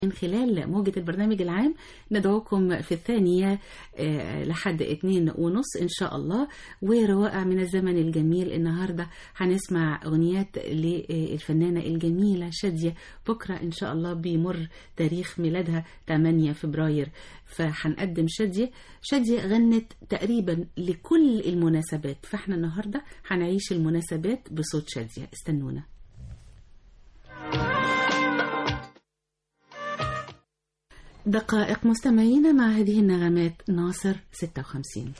من خلال موجة البرنامج العام ندعوكم في الثانية آه، لحد اتنين ونص إن شاء الله وروائع من الزمن الجميل النهاردة هنسمع أغنيات للفنانة الجميلة شادية بكرة إن شاء الله بيمر تاريخ ميلادها 8 فبراير فهنقدم شادية شادية غنت تقريبا لكل المناسبات فاحنا النهاردة هنعيش المناسبات بصوت شادية استنونا دقائق مستمعين مع هذه النغمات ناصر 56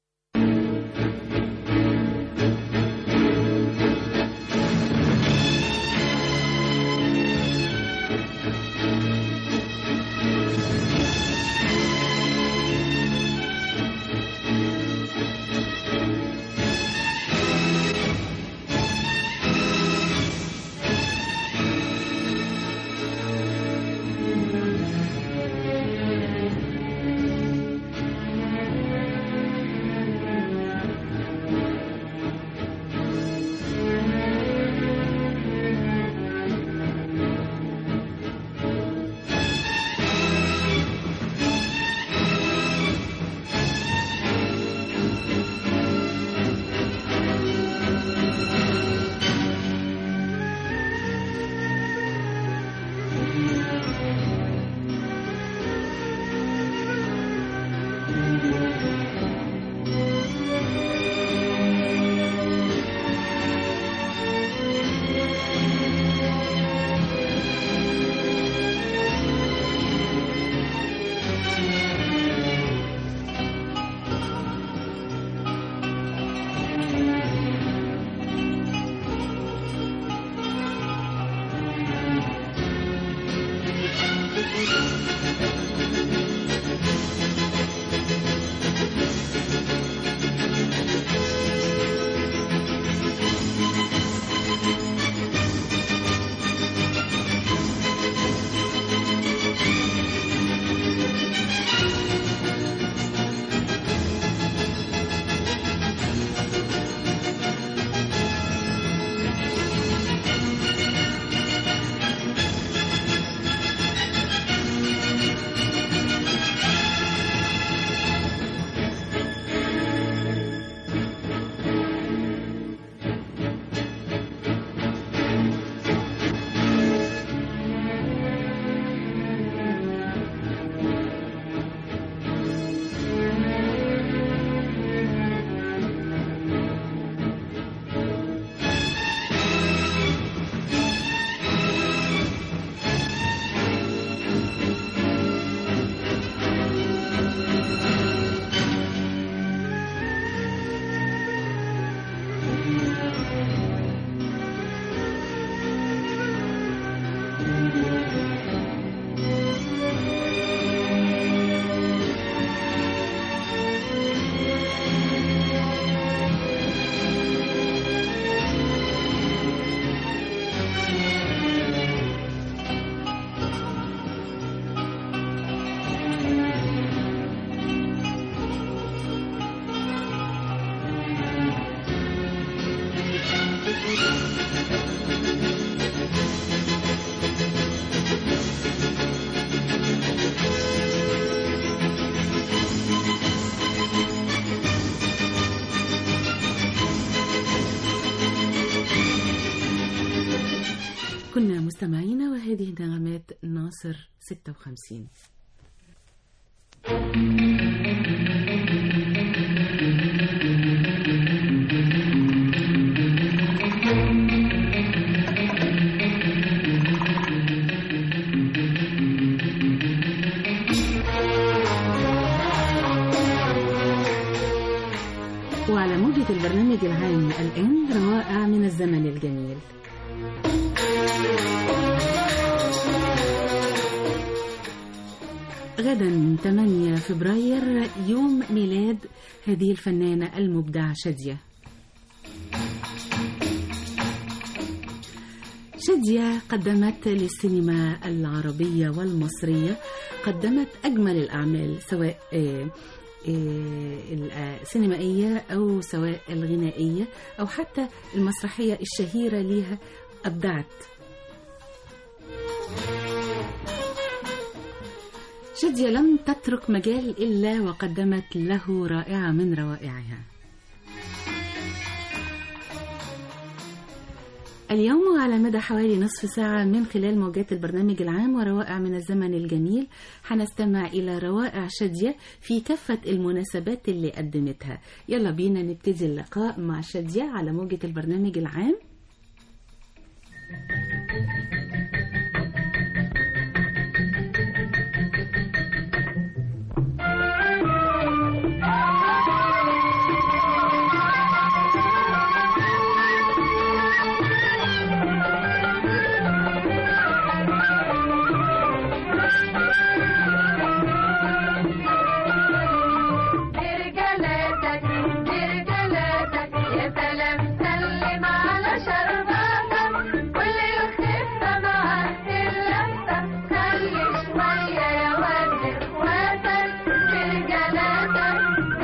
كنا مستمعين وهذه نغمات ناصر 56 وعلى موجة البرنامج العام الآن روائع من الزمن الجميل غدا 8 فبراير يوم ميلاد هذه الفنانة المبدعة شادية شادية قدمت للسينما العربية والمصرية قدمت أجمل الأعمال سواء آه، آه، السينمائية أو سواء الغنائية أو حتى المسرحية الشهيرة ليها أبدعت شادية لم تترك مجال إلا وقدمت له رائعة من روائعها اليوم على مدى حوالي نصف ساعة من خلال موجات البرنامج العام وروائع من الزمن الجميل هنستمع إلى روائع شادية في كافة المناسبات اللي قدمتها يلا بينا نبتدي اللقاء مع شادية على موجة البرنامج العام برجلاتك برجلاتك يا سلام سلم على شرباتك كل الخفة معاك اللفة خلي شوية يا ولد اخواتك برجلاتك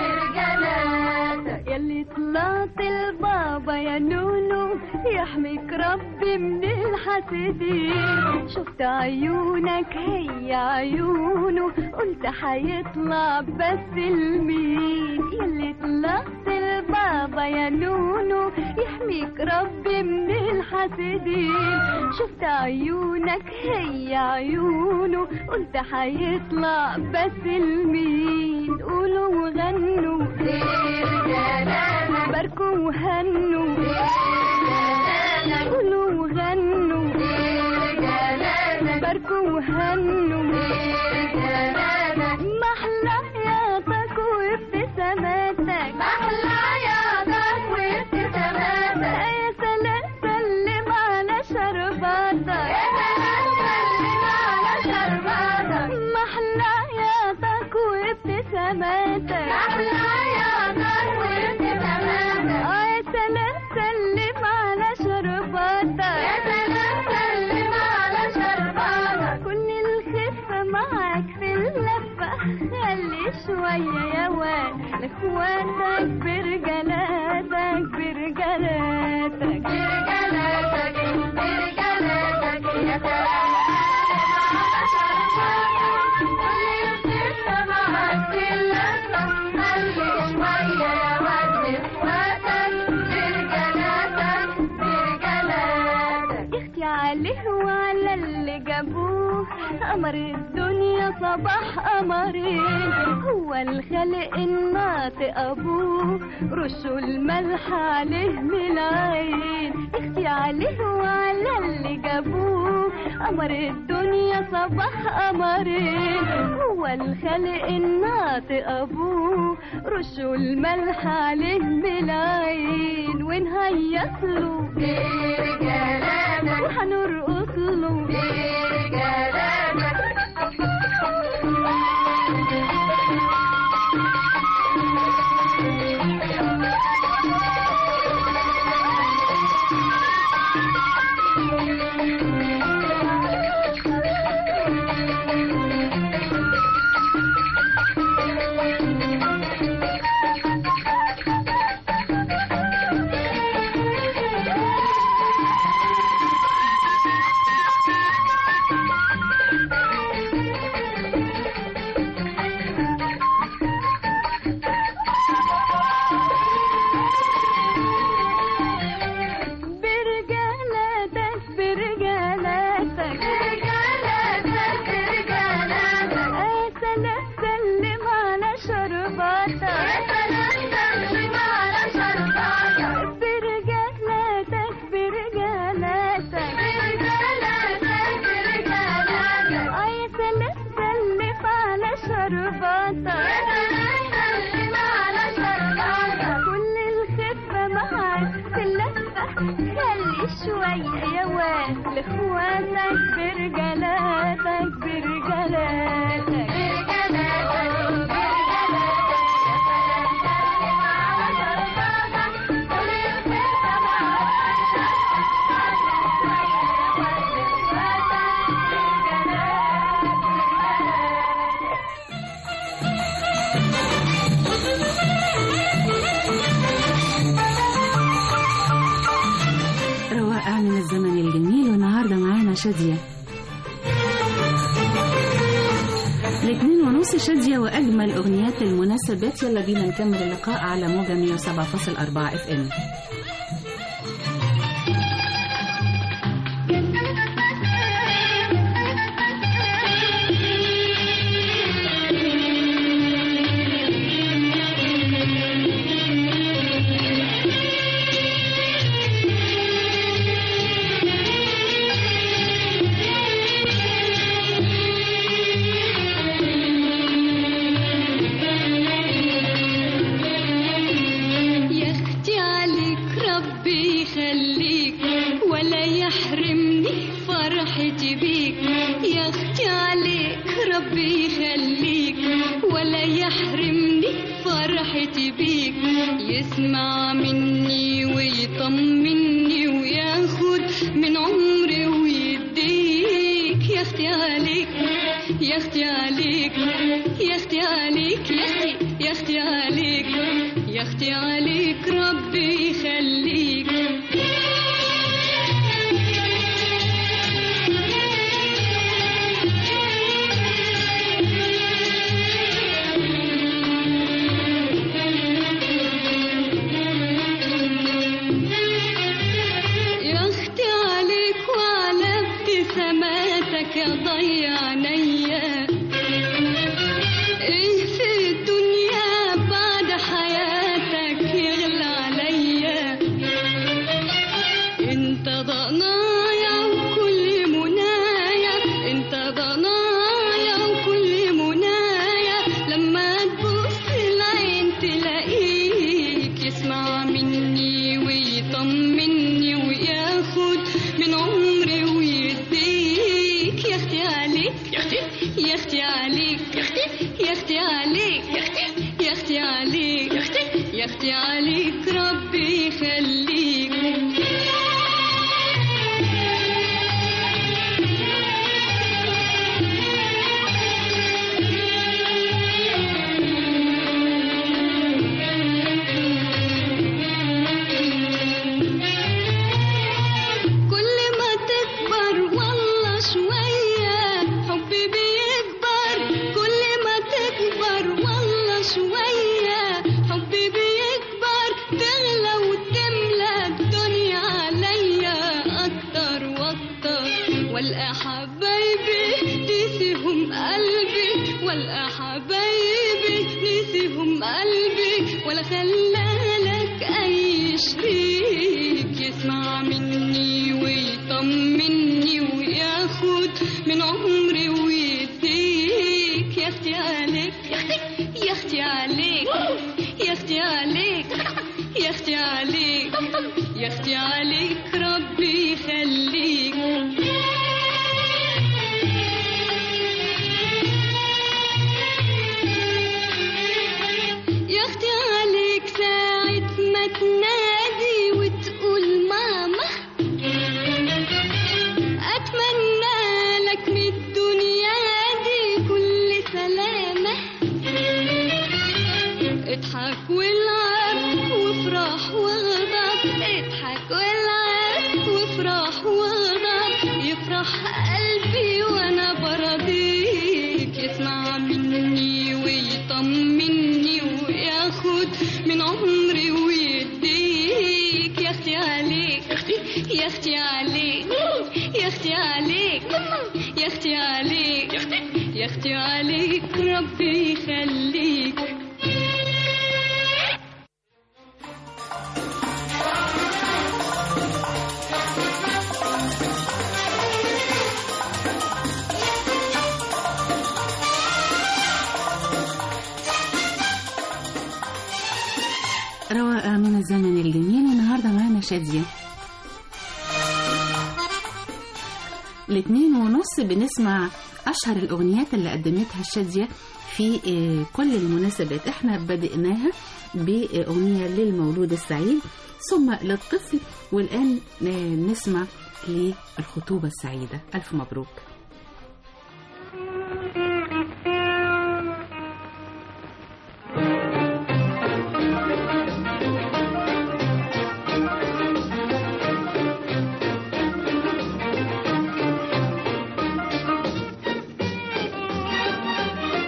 برجلاتك يلي طلعت البابا يا نونو يحميك ربي من الحاسدين شفت عيونك هي عيونه قلت حيطلع بس المين يلي طلعت البابا يا نونو يحميك ربي من الحاسدين شفت عيونك هي عيونه قلت حيطلع بس المين قولوا وغنوا برجلاتك باركوا وهنوا برجلاتك قولوا وغنوا برجلاتك باركوا وهنوا برجلاتك محلى حياتك وابتساماتك محلى عياطك وابتساماتك يا سلام سلم على شرباتك يا سلام سلم على شرباتك محلى حياتك وابتساماتك محلى عياطك وابتساماتك يا سلام سلم على شرباتك يا سلام سلم على شرباتك كل الخفة معاك في اللفة خلي شوية يا واد لاخواتك برجلاتك برجلاتك برجلاتك برجلاتك يا سلام سلم على شرباتك كل الخفة معاك في اللفة خلي شوية يا ود اخواتك برجلاتك برجلاتك اختي عليه وعلى اللي جابوه قمر الدنيا صباح قمرين هو الخلق الناطق ابوه رشوا الملح عليه من العين اختي عليه وعلى اللي جابوه قمر الدنيا صباح قمرين هو الخلق الناطق ابوه رشوا الملح عليه من العين ونهيص له برجلاتك وحنرقص له برجالاتك برجالاتك يا سلام سلم على شرباتك برجالاتك برجالاتك يا سلام سلم على شرباتك كل الخفة معاك في اللفة خلي شوية يا واد لاخواتك برجلاتك برجلاتك روائع من الزمن الجميل والنهارده معانا شادية الاثنين ونص شادية وأجمل أغنيات المناسبات يلا بينا نكمل اللقاء على موجة 107.4 اف ام يا اختي عليك ربي يخليك ولا يحرمني فرحتي بيك يا اختي عليك ربي يخليك ولا يحرمني فرحتي بيك يسمع مني ويطمني وياخد من عمري ويديك يا اختي عليك يا اختي عليك يا اختي عليك يا اختي يا اختي عليك يا اختي عليك ربي يخليك يا اختي عليك وعلى ابتساماتك يا ضيع عينيا ايه في الدنيا بعد حياتك يغلى عليا انت ضنايا وكل منايا انت ضنايا وكل منايا لما تبص العين تلاقيك يسمع مني ويطمني وياخد من عمري ويديك يا اختي عليك يا اختي يا اختي عليك يا اختي يا اختي عليك يا اختي يا اختي عليك يا اختي يا اختي عليك ربي يخليك كل ما تكبر والله شوية حبي بيكبر كل ما تكبر والله شوية حبي بيكبر تغلى وتملى الدنيا عليا أكتر وأكتر والقى حبايبي نسيهم قلبي والقى حبايبي نسيهم قلبي ولا خلالك أي شريك يسمع مني ويطمني وياخد من عمري ويديك يا اختي عليك يا اختي عليك يا اختي عليك يا اختي عليك يا اختي عليك ربي يخليك يا اختي عليك ساعة ما تنادي وتقول ماما اتمنى لك من الدنيا دي كل سلامة اضحك والعب وافرح واغضب اضحك والعب وافرح واغضب يفرح قلبي وانا برضيك يسمع مني ويطمني وياخد من عمري ويديك يا اختي عليك يا اختي عليك يا اختي عليك يا اختي عليك يا اختي عليك ربي يخليك رواقة من الزمن الجميل والنهاردة معانا شادية الاثنين ونص بنسمع أشهر الأغنيات اللي قدمتها الشادية في آه، كل المناسبات احنا بدأناها بأغنية للمولود السعيد ثم للطفل والآن آه، نسمع للخطوبة السعيدة ألف مبروك يا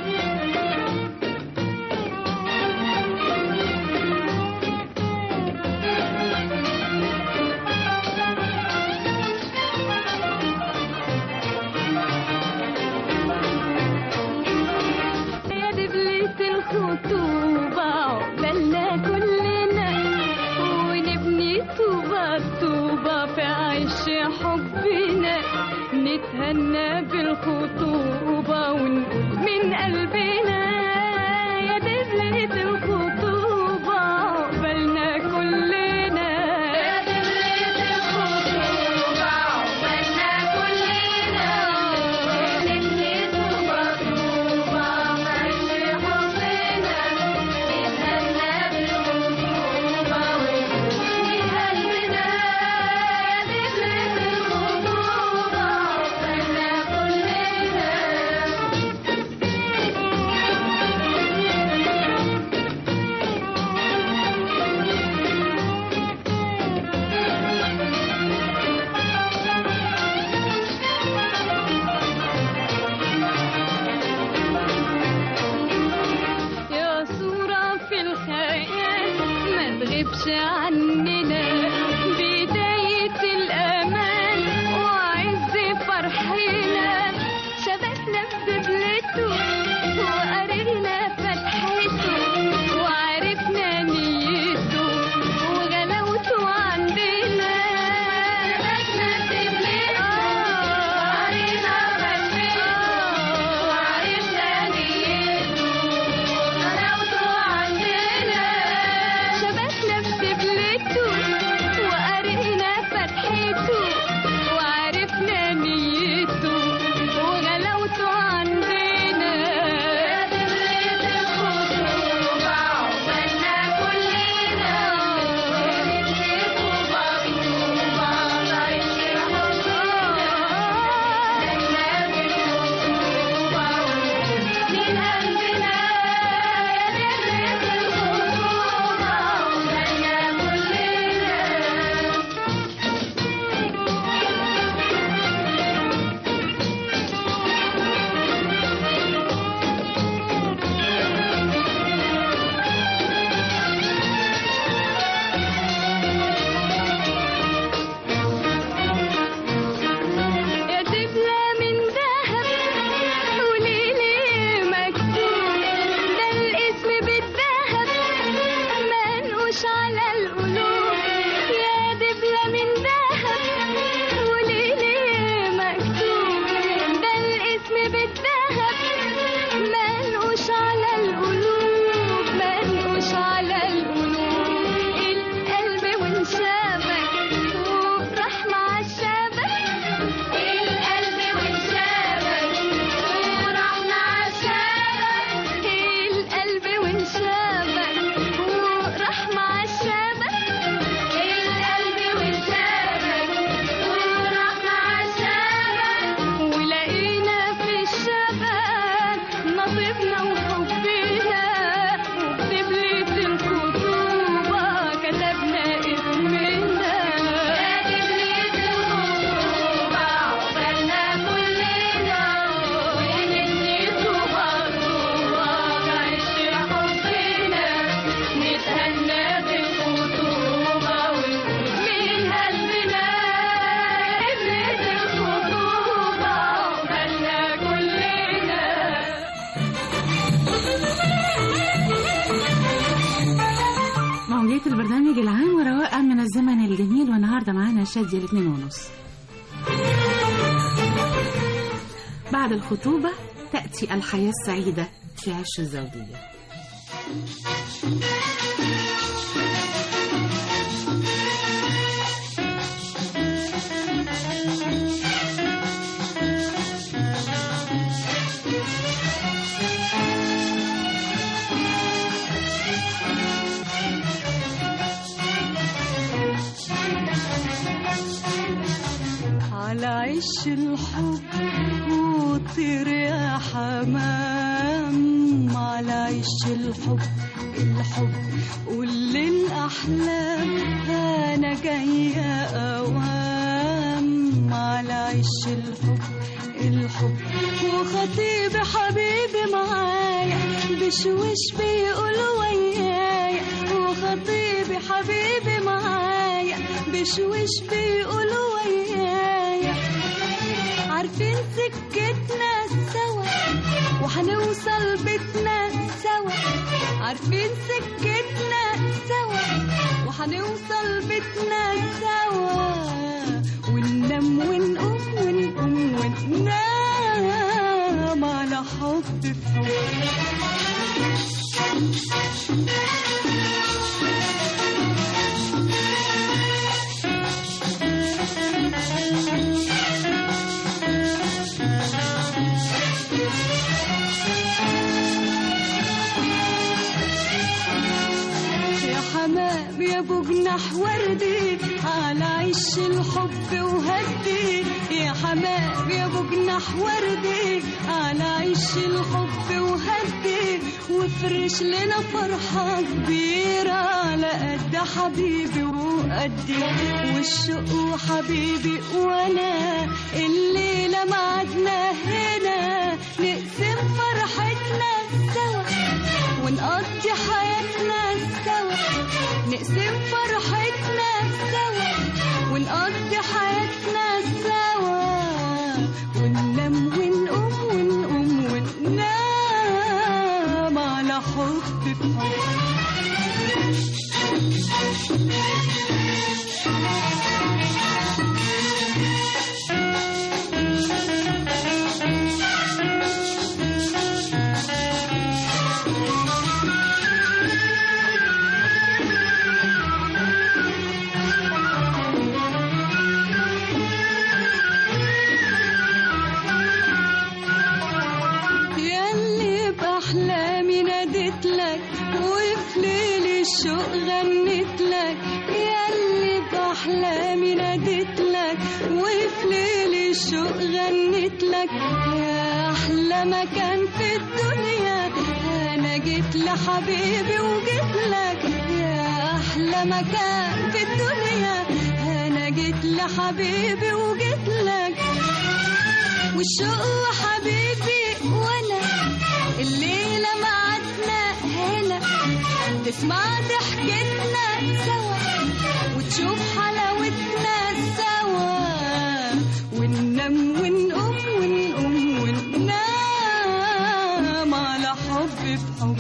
نتهنى بالخطوبة ونقول من قلبنا يا دبلة الخطوبة عقبالنا كلنا يا دبلة الخطوبة عقبالنا كلنا نلبس مطلوبة فرش حبنا نتهنى بالخطوبة ونقول من قلبنا يا دبلة الخطوبة عقبالنا كلنا يا صورة في الخيال ما تغيبش عننا بداية الأمان وعز فرحنا شبكنا بدبلته وقرينا فتحته وعرفنا نيته وغلاوته عندنا شبكنا بدبلته وقرينا فتحته وعرفنا نيته غلاوته عندنا شبكنا بدبلته وقرينا فتحته وعرفنا نيته وغلاوته عندنا يا دبلة الخطوبة عقبالنا كلنا نلبس مطلوبة فرش حبنا نتهنى بالخطوبة ونقول من قلبنا يا دبلة الخطوبة عقبالنا كلنا يا دبلة من ذهب وليلي مكتوب ده الاسم بالذهب منقوش على القلوب يا دبلة من ذهب وليلي مكتوب ده الاسم بالذهب منقوش على القلوب منقوش على القلوب القلب وانشابك وراح مع الشبك القلب وانشابك ورحنا عالشبك القلب وانشابك وراح مع الشبك القلب وانشابك ورحنا عالشبك ولقينا في الشبك نصيبنا وحبنا وبدبلة الخطوبة كتبنا اسمنا يا دبلة الخطوبة عقبالنا كلنا ونلبس مطلوبة فرش حبنا نتهنى بالخطوبة ونقول من قلبنا دبلة الخطوبة عقبالنا كلنا موجات البرنامج العام وروائع من الزمن الجميل والنهارده معانا شادية الاثنين ونص بعد الخطوبة تأتي الحياة السعيدة في عش الزوجية على عش الحب وطير يا حمام على عش الحب الحب قول للأحلام أنا جاية أوام على عش الحب الحب وخطيبي حبيبي معايا بشوش بيقول ويايا وخطيبي حبيبي معايا بشوش بيقول ويايا عارفين سكتنا سوا وهنوصل بيتنا سوا عارفين سكتنا سوا وهنوصل بيتنا سوا وننام ونقوم ونقوم وننام على حب في حب يا حمام يا ابو جناح وردي على عش الحب وهدي يا حمام يا ابو جناح وردي على عش الحب وهدي وافرش لنا فرحة كبيرة على قد حبيبي وقدي والشوق وحبيبي وانا الليلة معدنا هنا نقسم فرحتنا سوا ونقضي حياتنا سوا نقسم فرحتنا سوا ونقضي حياتنا سوا وننام ونقوم ونقوم وننام على حب في حب ياللي بأحلامي ناديت لك وفي ليل الشوق غنيت لك ياللي بأحلامي ناديت لك وفي ليل الشوق غنيت لك يا أحلى مكان في الدنيا أنا جيت لحبيبي وجيت لك يا أحلى مكان في الدنيا أنا جيت لحبيبي وجيت لك والشوق حبيبي وانا الليلة معدنا هنا تسمع ضحكتنا سوا وتشوف حلاوتنا سوا وننام ونقوم ونقوم وننام على حب في حب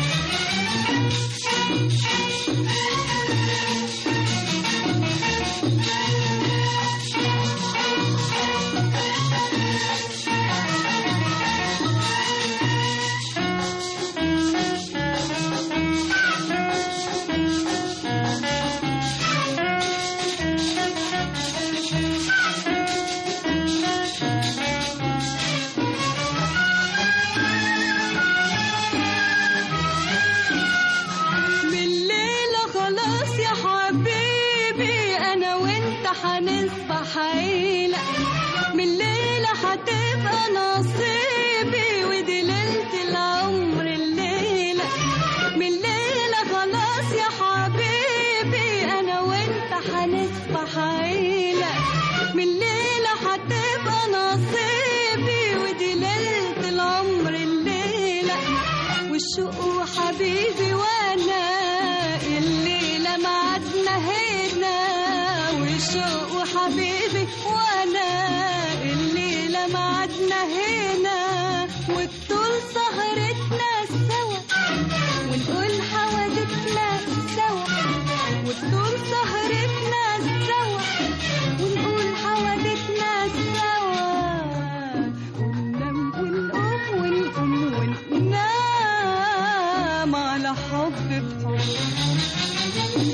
من الليلة خلاص يا حبيبي أنا وأنت هنصبح عيلة من الليلة هتبقى نصيبي ودي ليلة العمر الليلة من الليلة خلاص يا حبيبي أنا وأنت هنصبح عيلة من الليلة هتبقى نصيبي ودي ليلة العمر الليلة والشوق حبيبي وانا الليلة معدنا هنا والشوق حبيبي وانا الليلة معدنا هنا والطول سهرتنا سوا ونقول حوادثنا سوا والطول سهرتنا سوا ونقول حوادثنا سوا وننام ونقوم ونقوم وننام على حب في حب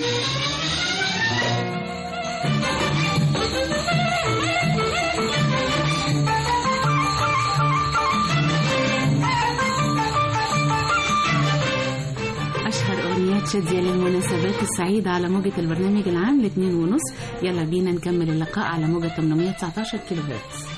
أشهر أغنيات شادية للمناسبات السعيدة على موجة البرنامج العام لاثنين ونص يلا بينا نكمل اللقاء على موجة 819 كيلو هرتز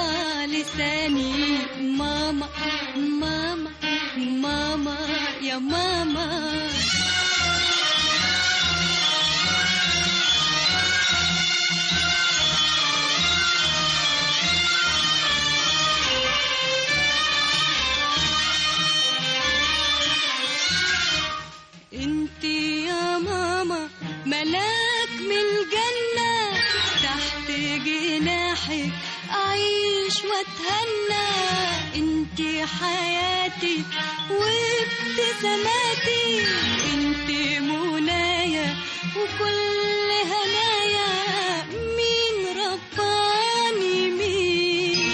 لساني ماما ماما ماما يا ماما انت يا ماما ملاك من الجنة تحت جناحك أعيش وأتهنى انت حياتي وابتساماتي انت منايا وكل هنايا مين رباني مين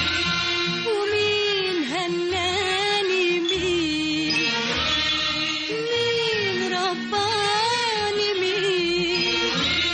ومين هناني مين مين رباني مين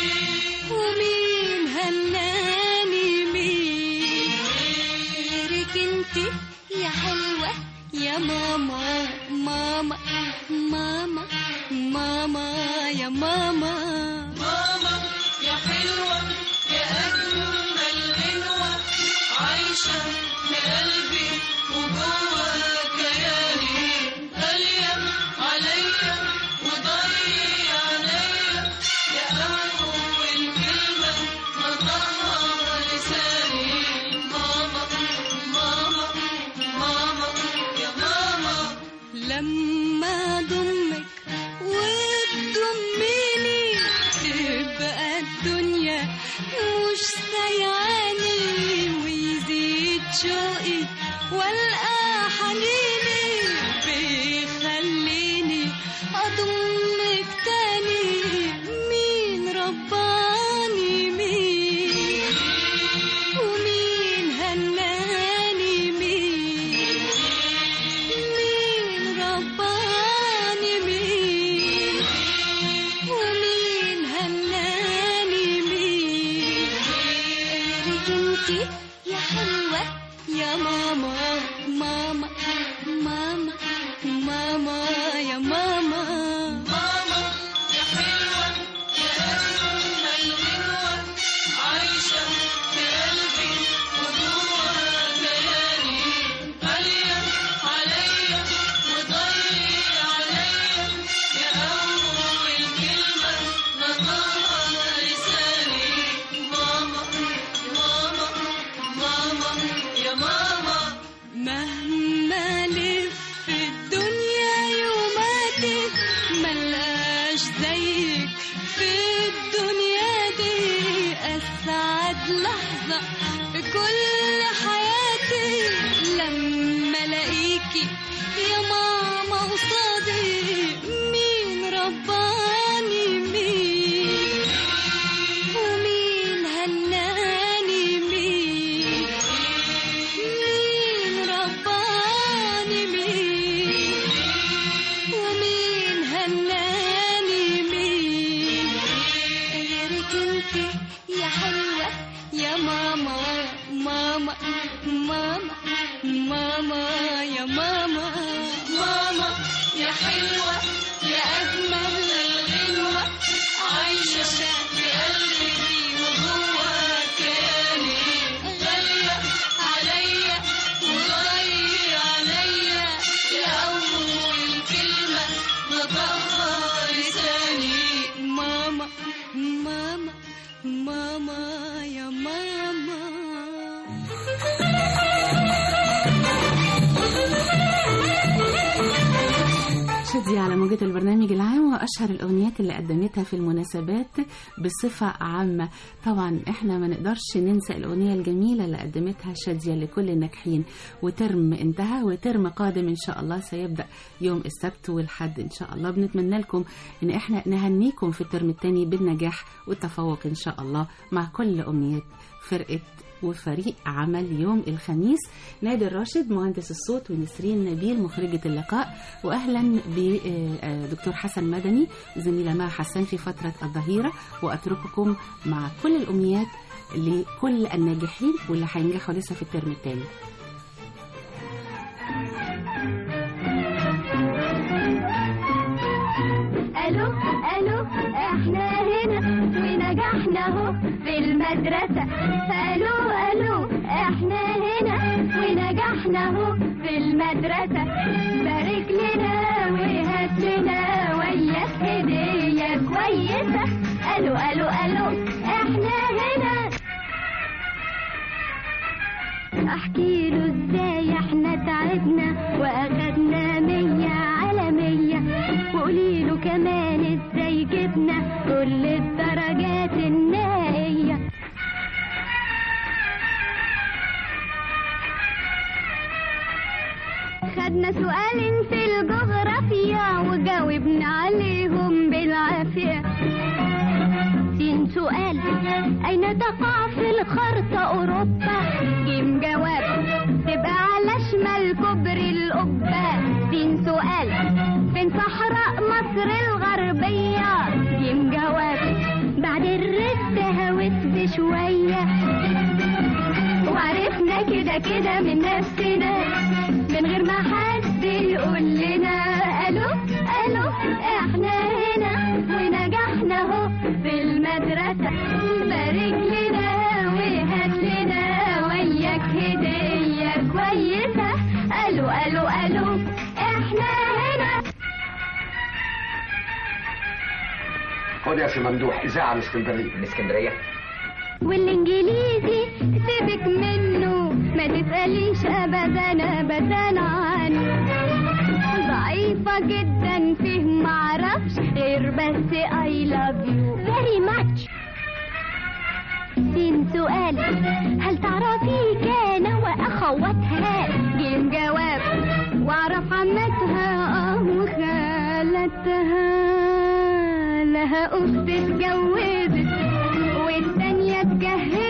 ومين هناني مين غيرك انت يا حلوة يا ماما ماما ماما ماما يا ماما ماما يا حلوة يا أجمل غنوة عايشة في قلبي وجوه كياني غالية عليا وضيع عليا يا أول كلمة نطقها لساني ماما ماما ماما يا ماما لما ضمك وتضميني تبقى الدنيا مش سيعاني ويزيد شوقي والقى حنيني بيخليني اضمك تاني مين رباني مين ومين هناني مين مين رباني مين ومين هناني مين غيرك انتي يا حلوة يا ماما ماما ماما ماما يا ماما ماما يا حلوة يا أجمل غنوة عايشة في قلبي وجوه كياني غالية عليا وضيع عليا يا أول كلمة نطقها لساني ماما ماما ماما يا ماما مهما لف في الدنيا يوماتك ملقاش زيك في الدنيا دي أسعد لحظة في كل حياتي لما الاقيكي يا ماما قصادي مين رباني مين ومين هناني مين مين رباني مين ومين هناني مين غيرك انت يا حلوة يا ماما ماما ماما ماما يا ماما ماما يا حلوة يا أجمل الغنوة عايشة في قلبي وجوه كياني غالية عليا وضيع عليا يا أول كلمة نطقها لساني ماما ماما ماما يا ماما شادية على موجة البرنامج العام وأشهر الأغنيات اللي قدمتها في المناسبات بصفة عامة طبعا احنا ما نقدرش ننسى الأغنية الجميلة اللي قدمتها شادية لكل الناجحين وترم انتهى وترم قادم إن شاء الله سيبدأ يوم السبت والحد إن شاء الله بنتمنى لكم إن احنا نهنيكم في الترم الثاني بالنجاح والتفوق إن شاء الله مع كل أمنيات فرقة وفريق عمل يوم الخميس نادر راشد مهندس الصوت ونسرين نبيل مخرجة اللقاء وأهلا بدكتور حسن مدني زميلة مع حسن في فترة الظهيرة وأترككم مع كل الأمنيات لكل الناجحين واللي هينجحوا لسه في الترم الثاني الو الو احنا هنا ونجحنا اهو في المدرسة الو الو احنا هنا ونجحنا اهو في المدرسة بارك لنا وهات لنا وياك هدية كويسة الو الو الو احنا هنا احكي له ازاي احنا تعبنا واخدنا مية على مية وقولي له كمان ازاي جبنا كل الدرجات النهائية خدنا سؤالين في الجغرافيا وجاوبنا عليهم بالعافية سين سؤال أين تقع في الخرطة أوروبا جيم جواب تبقى على شمال كوبري القبة سين سؤال فين صحراء مصر الغربية جيم جواب بعد الرد هوت بشوية وعرفنا كده كده من نفسنا من غير ما حد يقول لنا الو الو احنا هنا ونجحنا اهو في المدرسة بارك لنا وهات لنا وياك هدية كويسة الو الو الو احنا هنا خد يا سي ممدوح اذاعه من اسكندريه من اسكندريه والانجليزي سيبك منه ما تسأليش ابدا ابدا عنه ضعيفة جدا فيه معرفش غير بس I love you very much سين سؤال هل تعرفي كان واخواتها جيم جواب واعرف عمتها اه وخالتها لها اخت اتجوزت والتانية اتجهزت